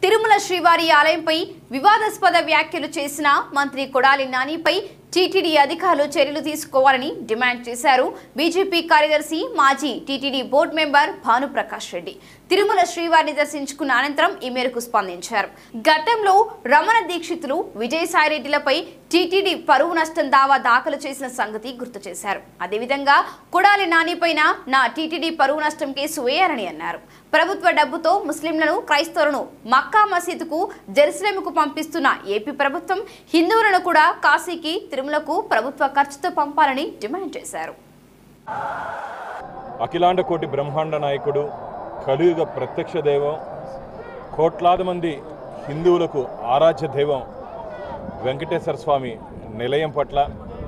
తిరుమల శ్రీవారి ఆలయంపై వివాదాస్పద వ్యాఖ్యలు చేసిన మంత్రి కొడాలి నానిపై టీటీడీ అధికారులు చర్యలు తీసుకోవాలని డిమాండ్ చేశారు బీజేపీ కార్యదర్శి మాజీ TTD board member Bhanuprakash Reddy Tirumala శ్రీవారిని దర్శించుకున్న అనంతరం ఈ మేరకు స్పందించారు గతంలో రమణ దీక్షితులు విజయసాయిరెడ్డిలపై టీటీడీ పరువు నష్టం దావా దాఖలు చేసిన సంగతి గుర్తు చేశారు అదేవిధంగా కొడాలి నానిపైన నా టీటీడీ పరువు నష్టం కేసు వేయాలని అన్నారు ప్రభుత్వ డబ్బుతో ముస్లింలను క్రైస్తవులను మక్కా మసీదుకు జెరూసలేంకు పంపిస్తున్న ఏపీ ప్రభుత్వం హిందువులను కూడా కాశీకి తిరుమలకు ప్రభుత్వ ఖర్చుతో పంపాలని డిమాండ్ చేశారు అఖిలాండ కోటి బ్రహ్మాండ నాయకుడు కలియుగ ప్రత్యక్ష దైవం కోట్లాది మంది హిందువులకు ఆరాధ్య దైవం వెంకటేశ్వర స్వామి నిలయం పట్ల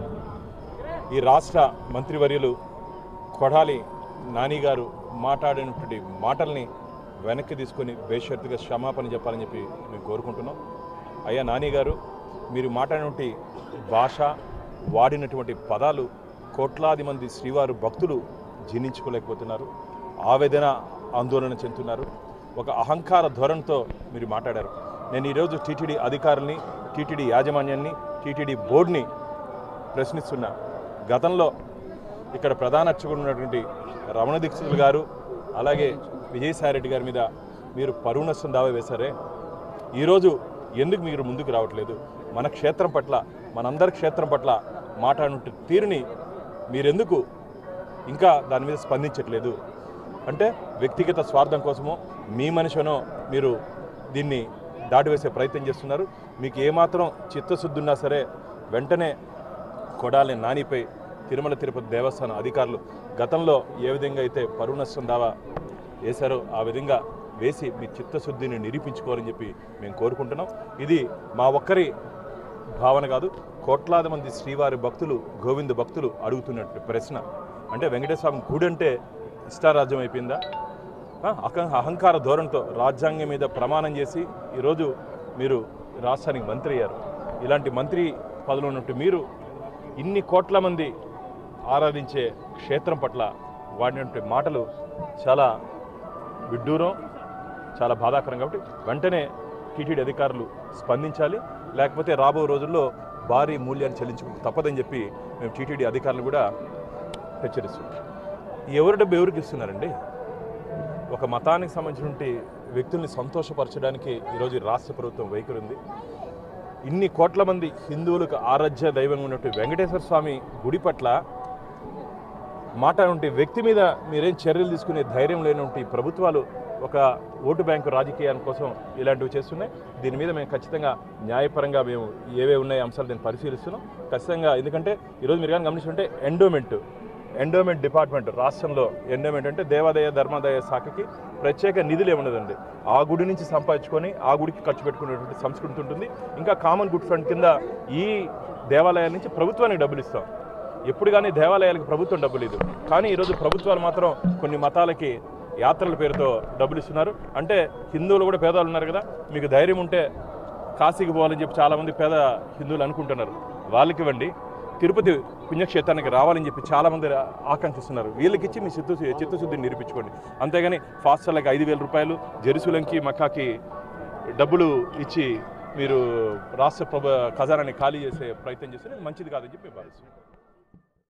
ఈ రాష్ట్ర మంత్రివర్యులు కొడాలి నాని గారు మాట్లాడినటువంటి మాటల్ని వెనక్కి తీసుకొని బేషరతుగా క్షమాపణ చెప్పాలని చెప్పి మేము కోరుకుంటున్నాం అయ్యా నాని గారు మీరు మాట్లాడినటువంటి భాష వాడినటువంటి పదాలు కోట్లాది మంది శ్రీవారు భక్తులు జీర్ణించుకోలేకపోతున్నారు ఆవేదన ఆందోళన చెందుతున్నారు ఒక అహంకార ధోరణితో మీరు మాట్లాడారు నేను ఈరోజు టీటీడీ అధికారుల్ని టీటీడీ యాజమాన్యాన్ని టీటీడీ బోర్డుని ప్రశ్నిస్తున్నా గతంలో ఇక్కడ ప్రధాన అర్చకుడు ఉన్నటువంటి రమణ దీక్షితులు గారు అలాగే విజయసాయిరెడ్డి గారి మీద మీరు పరువు నష్టం దావా వేశారే ఈరోజు ఎందుకు మీరు ముందుకు రావట్లేదు మన క్షేత్రం పట్ల మనందరి క్షేత్రం పట్ల మాట్లాడిన తీరుని మీరెందుకు ఇంకా దాని మీద స్పందించట్లేదు అంటే వ్యక్తిగత స్వార్థం కోసమో మీ మనిషినో మీరు దీన్ని దాటివేసే ప్రయత్నం చేస్తున్నారు మీకు ఏమాత్రం చిత్తశుద్ధి ఉన్నా సరే వెంటనే కొడాలి నానిపై తిరుమల తిరుపతి దేవస్థానం అధికారులు గతంలో ఏ విధంగా అయితే పరువు నష్టం దావా వేశారో ఆ విధంగా వేసి మీ చిత్తశుద్ధిని నిరూపించుకోవాలని చెప్పి మేము కోరుకుంటున్నాం ఇది మా ఒక్కరి భావన కాదు కోట్లాది మంది శ్రీవారి భక్తులు గోవింద భక్తులు అడుగుతున్నట్టు ప్రశ్న అంటే వెంకటేశ్వర స్వామి గుడి అంటే ఇష్టారాజ్యం అయిపోయిందా ఆ, అహం- అహంకార ధోరణితో రాజ్యాంగం మీద ప్రమాణం చేసి ఈరోజు మీరు రాష్ట్రానికి మంత్రి అయ్యారు ఇలాంటి మంత్రి పదవిలో ఉన్నట్టు మీరు ఇన్ని కోట్ల మంది ఆరాధించే క్షేత్రం పట్ల వాడినటువంటి మాటలు చాలా విడ్డూరం చాలా బాధాకరం కాబట్టి వెంటనే టీటీడీ అధికారులు స్పందించాలి లేకపోతే రాబో రోజుల్లో భారీ మూల్యాన్ని చెల్లించు తప్పదని చెప్పి మేము టీటీడీ అధికారులు కూడా హెచ్చరిస్తున్నాం ఎవరి డబ్బు ఎవరికి ఇస్తున్నారండి ఒక మతానికి సంబంధించినటువంటి వ్యక్తుల్ని సంతోషపరచడానికి ఈరోజు ఈ రాష్ట్ర ప్రభుత్వం వైఖరి ఉంది ఇన్ని కోట్ల మంది హిందువులకు ఆరాధ్య దైవంగా ఉన్నటువంటి వెంకటేశ్వర స్వామి గుడి పట్ల మాట్లాడే వ్యక్తి మీద మీరేం చర్యలు తీసుకునే ధైర్యం లేనటువంటి ప్రభుత్వాలు ఒక ఓటు బ్యాంకు రాజకీయాల కోసం ఇలాంటివి చేస్తున్నాయి దీని మీద మేము ఖచ్చితంగా న్యాయపరంగా మేము ఏవే ఉన్నాయి అంశాలు దీన్ని పరిశీలిస్తున్నాం ఖచ్చితంగా ఎందుకంటే ఈరోజు మీరు కానీ గమనించుంటే ఎండోమెంట్ ఎండోమెంట్ డిపార్ట్మెంట్ రాష్ట్రంలో ఎండోమెంట్ అంటే దేవాదాయ ధర్మాదాయ శాఖకి ప్రత్యేక నిధులు ఏమున్నదండి ఆ గుడి నుంచి సంపాదించుకొని ఆ గుడికి ఖర్చు పెట్టుకునేటువంటి సంస్కృతి ఉంటుంది ఇంకా కామన్ గుడ్ ఫండ్ కింద ఈ దేవాలయాల నుంచి ప్రభుత్వానికి డబ్బులు ఇస్తాం ఎప్పుడు కానీ దేవాలయాలకు ప్రభుత్వం డబ్బులు లేదు కానీ ఈరోజు ప్రభుత్వాలు మాత్రం కొన్ని మతాలకి యాత్రల పేరుతో డబ్బులు ఇస్తున్నారు అంటే హిందువులు కూడా పేదవాళ్ళు ఉన్నారు కదా మీకు ధైర్యం ఉంటే కాశీకి పోవాలని చెప్పి చాలామంది పేద హిందువులు అనుకుంటున్నారు వాళ్ళకి ఇవ్వండి తిరుపతి పుణ్యక్షేత్రానికి రావాలని చెప్పి చాలామంది ఆకాంక్షిస్తున్నారు వీళ్ళకిచ్చి మీ చిత్తు చిత్తశుద్ధిని నిరూపించుకోండి అంతేగాని ఫాస్టర్లకు ఐదు వేల రూపాయలు జెరూసలంకి మక్కాకి డబ్బులు ఇచ్చి మీరు రాష్ట్ర ప్రభ ఖజానాన్ని ఖాళీ చేసే ప్రయత్నం చేస్తే మంచిది కాదని చెప్పి భావిస్తున్నాను